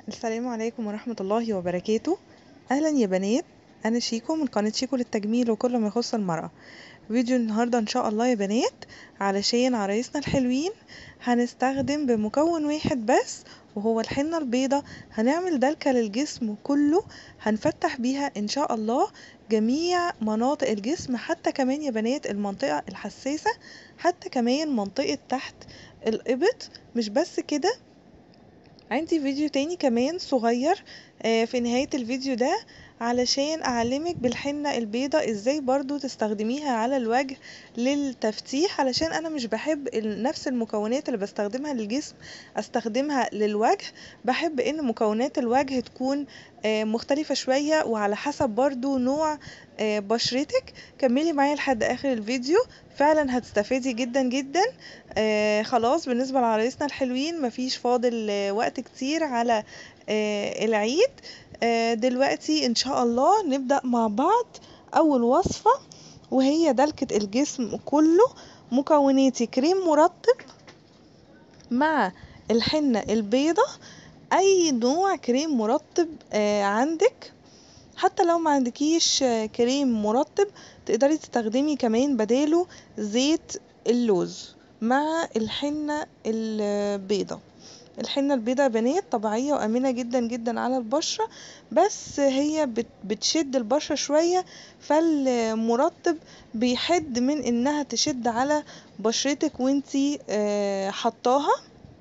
السلام عليكم ورحمة الله وبركاته أهلا يا بنات أنا شيكو من قناة شيكو للتجميل وكل ما يخص المرأة فيديو النهاردة إن شاء الله يا بنات علشان عرايسنا الحلوين هنستخدم بمكون واحد بس وهو الحنة البيضة هنعمل دلكة للجسم كله هنفتح بيها إن شاء الله جميع مناطق الجسم حتى كمان يا بنات المنطقة الحساسة حتى كمان منطقة تحت الإبط مش بس كده عندي فيديو تاني كمان صغير آه، في نهاية الفيديو ده علشان أعلمك بالحنة البيضة ازاي برضو تستخدميها على الوجه للتفتيح علشان أنا مش بحب ال- نفس المكونات اللي بستخدمها للجسم أستخدمها للوجه بحب إن مكونات الوجه تكون آه، مختلفة شوية وعلى حسب برضو نوع آه، بشرتك كملي معايا لحد آخر الفيديو فعلا هتستفادي جدا جدا آه خلاص بالنسبة لعرايسنا الحلوين مفيش فاضل آه وقت كتير على آه العيد آه دلوقتي ان شاء الله نبدأ مع بعض اول وصفة وهي دلكة الجسم كله مكوناتي كريم مرطب مع الحنة البيضة اي نوع كريم مرطب آه عندك حتى لو ما عندكيش آه، كريم مرطب تقدري تستخدمي كمان بداله زيت اللوز مع الحنة البيضة الحنة البيضة يا بنات طبيعية وآمنة جدا جدا على البشرة بس هي بت- بتشد البشرة شوية فالمرطب بيحد من انها تشد على بشرتك وانتي آه، حطاها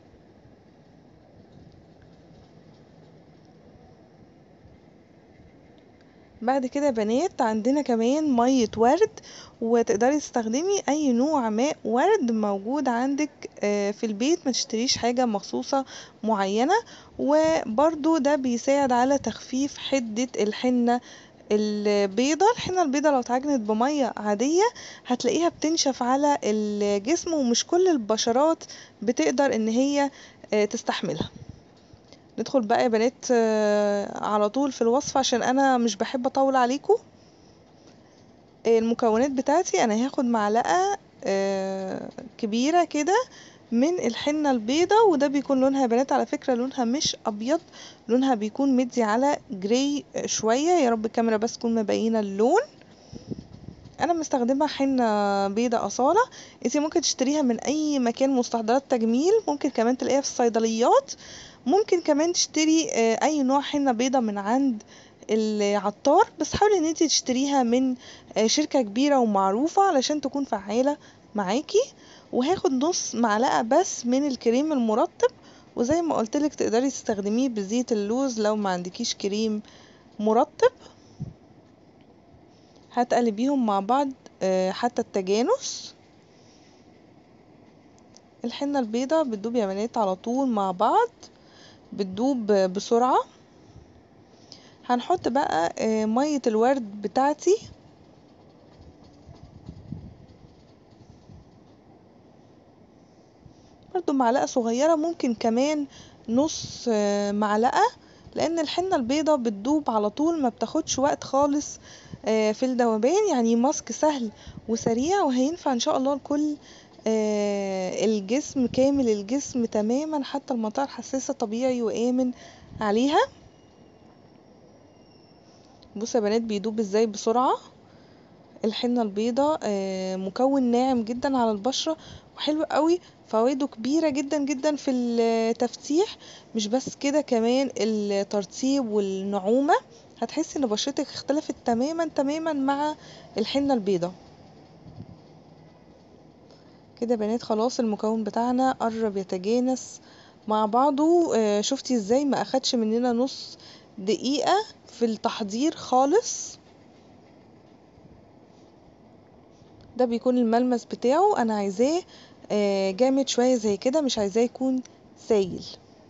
بعد كده يا بنات عندنا كمان مية ورد وتقدري تستخدمي اي نوع ماء ورد موجود عندك آه، في البيت ما تشتريش حاجة مخصوصة معينة وبرضو ده بيساعد على تخفيف حدة الحنة البيضة الحنة البيضة لو اتعجنت بمية عادية هتلاقيها بتنشف على الجسم ومش كل البشرات بتقدر ان هي آه، تستحملها ندخل بقى يا بنات آه، على طول في الوصفة عشان انا مش بحب اطول عليكم المكونات بتاعتي انا هاخد معلقة آه، كبيرة كده من الحنة البيضة وده بيكون لونها يا بنات على فكرة لونها مش ابيض لونها بيكون مدي على جراي شوية يا رب الكاميرا بس تكون مبينة اللون انا مستخدمه حنه بيضة اصاله انتي ممكن تشتريها من اي مكان مستحضرات تجميل ممكن كمان تلاقيها في الصيدليات ممكن كمان تشتري آه، اي نوع حنه بيضة من عند العطار بس حاولي ان انتي تشتريها من آه، شركة كبيرة ومعروفة علشان تكون فعالة معاكي وهاخد نص معلقة بس من الكريم المرطب وزي ما قلتلك تقدري تستخدميه بزيت اللوز لو ما عندكيش كريم مرطب هتقلبيهم مع بعض آه، حتى التجانس الحنة البيضة بتدوب يا بنات على طول مع بعض بتدوب بسرعة هنحط بقى آه، مية الورد بتاعتي برضو معلقة صغيرة ممكن كمان نص آه، معلقة لان الحنة البيضة بتدوب على طول ما بتاخدش وقت خالص آه، في الذوبان يعني ماسك سهل وسريع وهينفع ان شاء الله لكل آه، الجسم كامل الجسم تماما حتى المنطقة الحساسة طبيعي وآمن عليها بصوا يا بنات بيدوب ازاي بسرعة الحنة البيضة آه، مكون ناعم جدا على البشرة وحلو قوي فوائده كبيرة جدا جدا في التفتيح مش بس كده كمان الترطيب والنعومة هتحسي ان بشرتك اختلفت تماما تماما مع الحنة البيضة كده يا بنات خلاص المكون بتاعنا قرب يتجانس مع بعضه آه، شفتي ازاي ما اخدش مننا نص دقيقة في التحضير خالص ده بيكون الملمس بتاعه انا عايزاه آه، جامد شوية زي كده مش عايزاه يكون سايل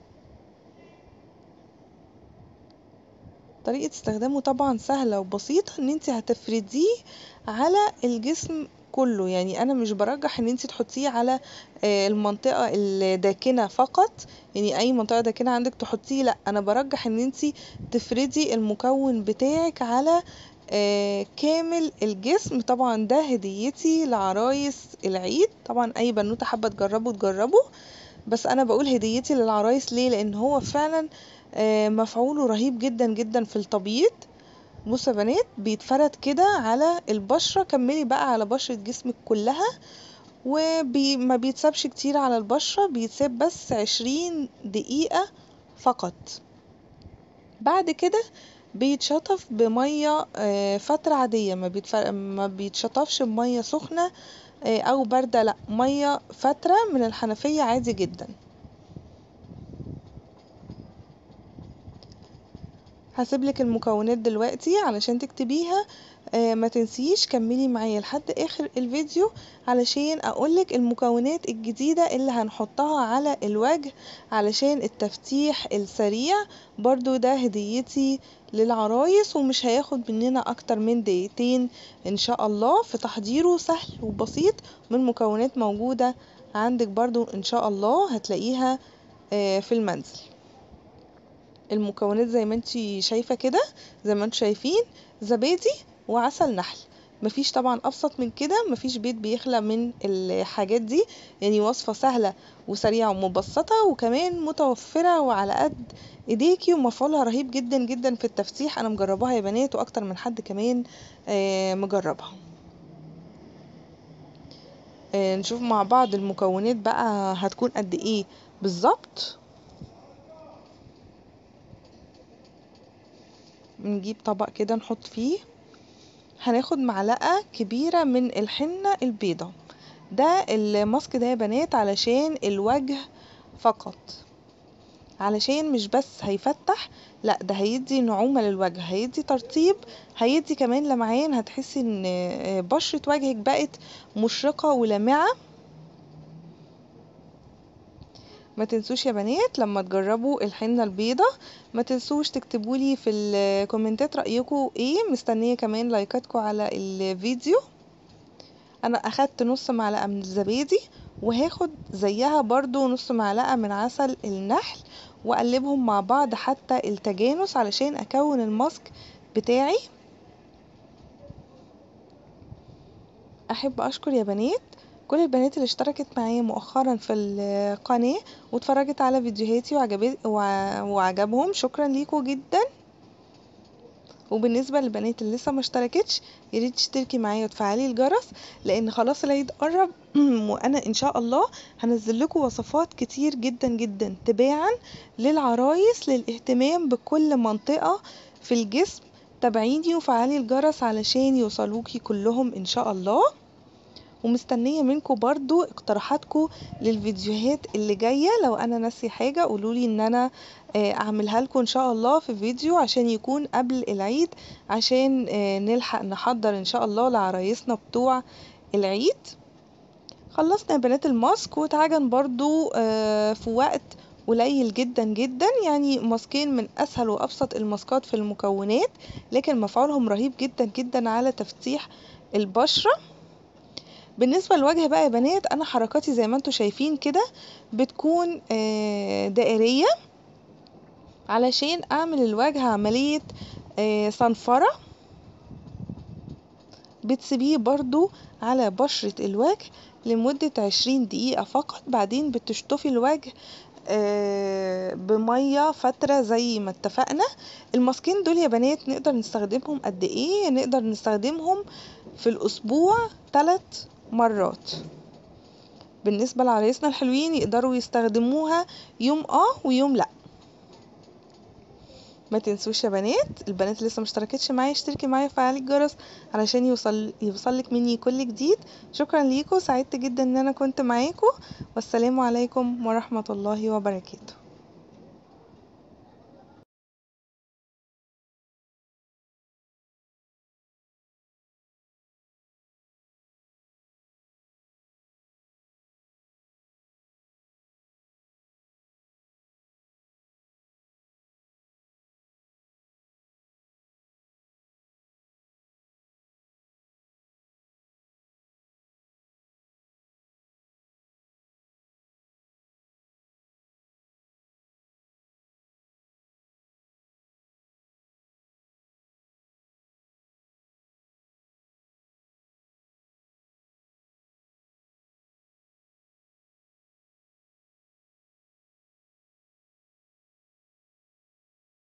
طريقة استخدامه طبعا سهلة وبسيطة ان انت هتفرديه على الجسم كله يعني انا مش برجح ان انت تحطيه على آه، المنطقة الداكنة فقط يعني اي منطقة داكنة عندك تحطيه لا انا برجح ان انت تفردي المكون بتاعك على آه، كامل الجسم طبعا ده هديتي لعرايس العيد طبعا اي بنوتة حابة تجربه تجربه بس انا بقول هديتي للعرايس ليه لان هو فعلا آه، مفعوله رهيب جدا جدا في التبييض بصوا يا بنات بيتفرد كده على البشرة كملي بقى على بشرة جسمك كلها وما بيتسابش كتير على البشرة بيتساب بس عشرين دقيقة فقط بعد كده بيتشطف بمية آه، فترة عادية ما, بيتفر... ما بيتشطفش بمية سخنة آه، أو باردة لأ مية فترة من الحنفية عادي جدا هسيبلك المكونات دلوقتي علشان تكتبيها آه ما تنسيش كملي معايا لحد اخر الفيديو علشان اقولك المكونات الجديدة اللي هنحطها على الوجه علشان التفتيح السريع برضو ده هديتي للعرايس ومش هياخد مننا اكتر من دقيقتين ان شاء الله في تحضيره سهل وبسيط من مكونات موجودة عندك برضو ان شاء الله هتلاقيها آه في المنزل المكونات زي ما انتي شايفة كده زي ما انتوا شايفين زبادي وعسل نحل مفيش طبعا ابسط من كده مفيش بيت بيخلى من الحاجات دي يعني وصفة سهلة وسريعة ومبسطة وكمان متوفرة وعلى قد ايديكي ومفعولها رهيب جدا جدا في التفتيح انا مجرباها يا بنات واكتر من حد كمان آه مجربها آه نشوف مع بعض المكونات بقى هتكون قد ايه بالظبط نجيب طبق كده نحط فيه هناخد معلقة كبيرة من الحنة البيضة ده الماسك ده يا بنات علشان الوجه فقط علشان مش بس هيفتح لا ده هيدي نعومة للوجه هيدي ترطيب هيدي كمان لمعان هتحسي ان بشرة وجهك بقت مشرقة ولامعة ما تنسوش يا بنات لما تجربوا الحنة البيضة ما تنسوش تكتبولي في الكومنتات رأيكم ايه مستنية كمان لايكاتكم على الفيديو انا اخدت نص معلقة من الزبادي وهاخد زيها برضو نص معلقة من عسل النحل واقلبهم مع بعض حتى التجانس علشان اكون الماسك بتاعي احب اشكر يا بنات كل البنات اللي اشتركت معايا مؤخرا في القناة واتفرجت على فيديوهاتي وعجبت وعجبهم شكرا ليكم جدا وبالنسبة للبنات اللي لسه ما اشتركتش ياريت تشتركي معايا وتفعلي الجرس لان خلاص العيد قرب وانا ان شاء الله هنزل لكم وصفات كتير جدا جدا تباعا للعرايس للاهتمام بكل منطقة في الجسم تابعيني وفعلي الجرس علشان يوصلوكي كلهم ان شاء الله ومستنيه منكم برضو اقتراحاتكم للفيديوهات اللي جايه لو انا ناسي حاجه قولولي ان انا اعملها لكم ان شاء الله في فيديو عشان يكون قبل العيد عشان نلحق نحضر ان شاء الله لعرايسنا بتوع العيد خلصنا يا بنات الماسك واتعجن برضو في وقت قليل جدا جدا يعني ماسكين من اسهل وابسط الماسكات في المكونات لكن مفعولهم رهيب جدا جدا على تفتيح البشره بالنسبة للوجه بقى يا بنات انا حركاتي زي ما انتوا شايفين كده بتكون دائرية علشان اعمل الوجه عملية صنفرة بتسيبيه برضو على بشرة الوجه لمدة عشرين دقيقة فقط بعدين بتشطفي الوجه بمية فترة زي ما اتفقنا الماسكين دول يا بنات نقدر نستخدمهم قد ايه نقدر نستخدمهم في الاسبوع ثلاث مرات بالنسبة لعرايسنا الحلوين يقدروا يستخدموها يوم اه ويوم لا ما تنسوش يا بنات البنات اللي لسه مشتركتش معايا اشتركي معايا وفعلي الجرس علشان يوصل يوصلك مني كل جديد شكرا ليكم سعدت جدا ان انا كنت معاكم والسلام عليكم ورحمة الله وبركاته